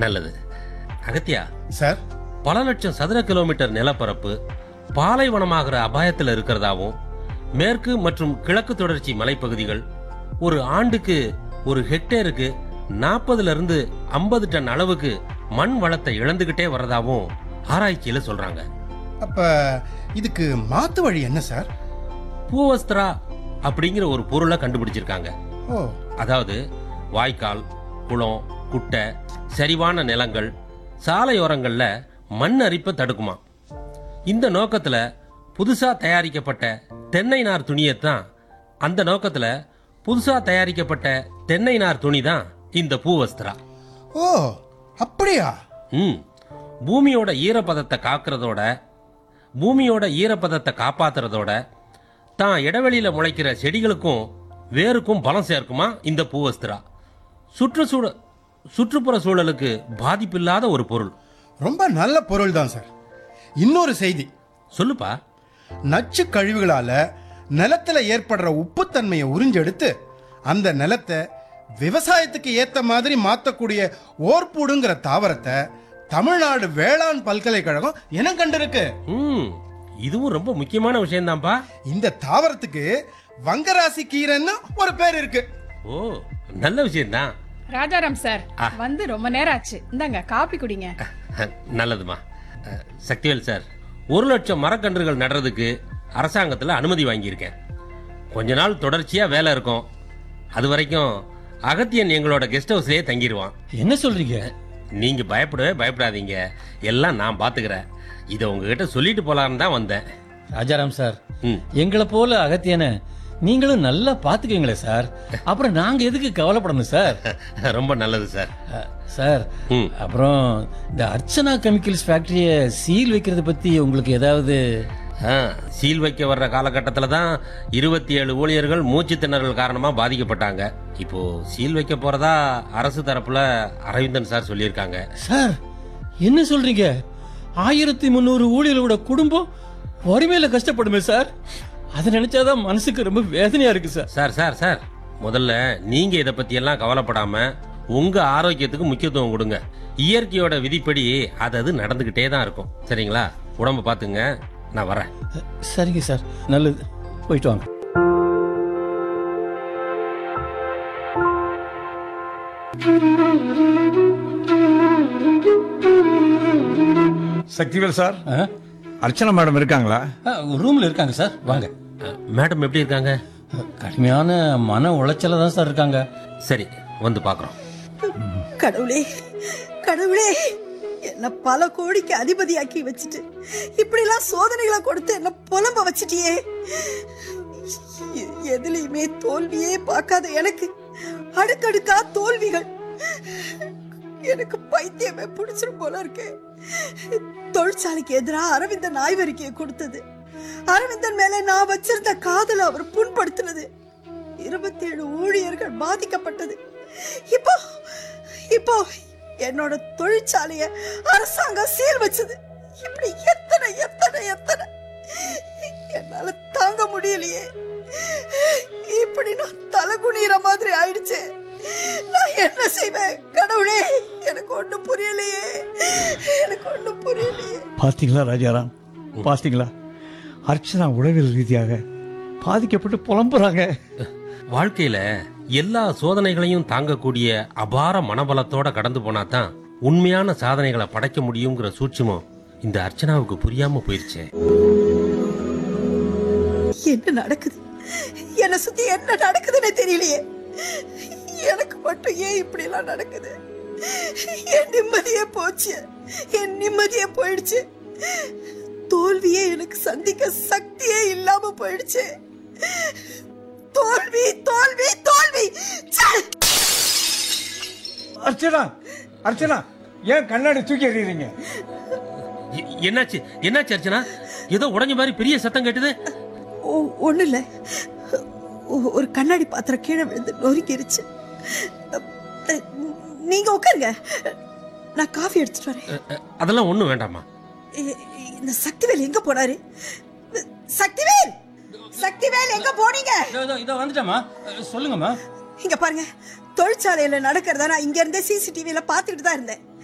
நல்லது அகத்தியா சார் பல லட்சம் சதுர கிலோமீட்டர் நிலப்பரப்பு பாலைவனமாகிற அபாயத்தில் இருக்கிறதாவும் மேற்கு மற்றும் கிழக்கு தொடர்ச்சி மலைப்பகுதிகள் ஒரு ஆண்டுக்கு ஒரு ஹெக்டேருக்கு நாற்பதுல இருந்து ஐம்பது டன் அளவுக்கு மண் வளத்தை இழந்துகிட்டே வர்றதாவும் ஆராய்ச்சியில சொல்றாங்க அப்ப இதுக்கு மாத்து வழி என்ன சார் பூவஸ்திரா அப்படிங்கிற ஒரு பொருளை கண்டுபிடிச்சிருக்காங்க ஓ அதாவது வாய்க்கால் குளம் குட்டை சரிவான நிலங்கள் சாலையோரங்கள்ல மண் அரிப்பை தடுக்குமா இந்த நோக்கத்துல புதுசா தயாரிக்கப்பட்ட தென்னை நார் துணியைத்தான் அந்த நோக்கத்துல புதுசா தயாரிக்கப்பட்ட தென்னை நார் துணி தான் இந்த பூவஸ்திரா ஓ அப்படியா ம் பூமியோட ஈரப்பதத்தை காக்கிறதோட பூமியோட ஈரப்பதத்தை காப்பாத்துறதோட தான் இடைவெளியில முளைக்கிற செடிகளுக்கும் வேருக்கும் பலம் சேர்க்குமா இந்த பூவஸ்திரா சுற்றுச்சூழ சுற்றுப்புற சூழலுக்கு பாதிப்பில்லாத ஒரு பொருள் ரொம்ப நல்ல பொருள் தான் சார் இன்னொரு செய்தி சொல்லுப்பா நச்சு கழிவுகளால நிலத்துல ஏற்படுற உப்புத்தன்மையை உறிஞ்செடுத்து அந்த நிலத்தை விவசாயத்துக்கு ஏத்த மாதிரி மாத்தக்கூடிய ஓர்பூடுங்கிற தாவரத்தை தமிழ்நாடு வேளாண் பல்கலைக்கழகம் இனம் கண்டிருக்கு ம் இதுவும் ரொம்ப முக்கியமான விஷயம்தான்ப்பா இந்த தாவரத்துக்கு வங்கராசி கீரைன்னு ஒரு பேர் இருக்கு ஓ நல்ல விஷயம்தான் ராஜாராம் சார் வந்து ரொம்ப நேரம் ஆச்சு இந்தாங்க காப்பி குடிங்க நல்லதுமா அஹ், சக்திவேல் சார் ஒரு லட்சம் மரக்கன்றுகள் நடுறதுக்கு அரசாங்கத்தில் அனுமதி வாங்கியிருக்கேன் கொஞ்ச நாள் தொடர்ச்சியா வேலை இருக்கும் அது வரைக்கும் அகத்தியன் எங்களோட கெஸ்ட் ஹவுஸ்லயே தங்கிடுவான் என்ன சொல்றீங்க நீங்க பயப்படவே பயப்படாதீங்க எல்லாம் நான் பாத்துக்கிறேன் இதை உங்ககிட்ட சொல்லிட்டு போலான்னு தான் வந்தேன் ராஜாராம் சார் ம் எங்களை போல அகத்தியன நீங்களும் நல்லா பாத்துக்கீங்களே சார் அப்புறம் நாங்க எதுக்கு கவலைப்படணும் சார் ரொம்ப நல்லது சார் அ, சார் ம். அப்புறம் இந்த அர்ச்சனா கெமிக்கல்ஸ் ஃபேக்டரிய சீல் வைக்கிறத பத்தி உங்களுக்கு ஏதாவது ஆ, சீல் வைக்க வர்ற காலகட்டத்தில் தான் இருபத்தி ஏழு ஊழியர்கள் மூச்சு திணறல் காரணமா பாதிக்கப்பட்டாங்க இப்போ சீல் வைக்க போறதா அரசு தரப்புல அரவிந்தன் சார் சொல்லியிருக்காங்க சார் என்ன சொல்றீங்க ஆயிரத்தி முந்நூறு ஊழியர்களோட குடும்பம் வறுமையில கஷ்டப்படுமே சார் அதை நினைச்சாதான் மனசுக்கு ரொம்ப வேதனையா இருக்கு சார் சார் சார் சார் முதல்ல நீங்க இதை பத்தி எல்லாம் கவலைப்படாம உங்க ஆரோக்கியத்துக்கு முக்கியத்துவம் கொடுங்க இயற்கையோட விதிப்படி அது அது நடந்துகிட்டே தான் இருக்கும் சரிங்களா உடம்ப பாத்துங்க நான் வரேன் சரிங்க சார் நல்லது போயிட்டு வாங்க சக்திவேல் சார் ஆ? அர்ச்சனா மேடம் இருக்காங்களா ஆ, ரூம்ல இருக்காங்க சார் வாங்க அஹ், மேடம் எப்படி இருக்காங்க கடுமையான மன உளைச்சல தான் சார் இருக்காங்க சரி வந்து பாக்குறோம் கடவுளே கடவுளே என்ன பல கோடிக்கு அதிபதியாக்கி வச்சுட்டு இப்படிலாம் சோதனைகளை கொடுத்து என்ன புலம்ப வச்சிட்டியே எ- எதுலயுமே தோல்வியே பார்க்காத எனக்கு அடுக்கடுக்கா தோல்விகள் எனக்கு பைத்தியமே பிடிச்சிரும் போல இருக்கு தொழிற்சாலைக்கு எதிராக அரவிந்தன் ஆய்வறிக்கையை கொடுத்தது அரவிந்தன் மேல நான் வச்சிருந்த காதலை அவர் புண்படுத்தினது இருபத்தி ஏழு ஊழியர்கள் பாதிக்கப்பட்டது இப்போ இப்போ என்னோட தொழிற்சாலைய அரசாங்கம் சீல் வச்சது இப்படி எத்தனை எத்தனை எத்தனை என்னால தாங்க முடியலையே இப்படி நான் தலை குனிகிற மாதிரி ஆயிடுச்சு நான் என்ன செய்வேன் கடவுளே எனக்கு ஒண்ணும் புரியலையே எனக்கு ஒண்ணும் புரியலையே பாத்தீங்களா ராஜாராம் பாத்தீங்களா அர்ச்சனா உளவியல் ரீதியாக பாதிக்கப்பட்டு புலம்புறாங்க வாழ்க்கையில எல்லா சோதனைகளையும் தாங்கக்கூடிய அபார மனபலத்தோட கடந்து போனா தான் உண்மையான சாதனைகளை படைக்க முடியுங்கிற சூட்சுமம் இந்த அர்ச்சனாவுக்கு புரியாம போயிருச்சே என்ன நடக்குது என்ன சுத்தி என்ன நடக்குதுன்னு தெரியலையே எனக்கு மட்டும் ஏன் இப்படி எல்லாம் நடக்குது என் நிம்மதியே போச்சு என் நிம்மதியே போயிடுச்சு தோல்வியே எனக்கு சந்திக்க சக்தியே இல்லாம போயிடுச்சு தோல்வி தோல்வி தோல்வி ச்சே! அர்ச்சனா அர்ச்சனா ஏன் கண்ணாடி தூக்கி எறியறீங்க எ- என்னாச்சு என்னாச்சு அர்ச்சனா ஏதோ உடைஞ்ச மாதிரி பெரிய சத்தம் கேட்டுது ஒ- ஒண்ணும் இல்ல ஒ- ஒரு கண்ணாடி பாத்திரம் கீழே விழுந்து நொறுக்கிருச்சு அஹ், நீங்க உட்காருங்க நான் காஃபி எடுத்துட்டு வரேன் அ, அ, அதெல்லாம் ஒண்ணும் வேண்டாமா இ- இந்த சக்திவேல் எங்க போனாரு சக்திவேல் சக்திவேல் எங்க போனீங்க இதோ, இதோ, இதோ வந்துட்டேம்மா சொல்லுங்கம்மா இங்க பாருங்க தொழிற்சாலையில நடக்கிறத நான் இங்க இருந்தே சிசிடிவில பாத்துக்கிட்டு தான் இருந்தேன்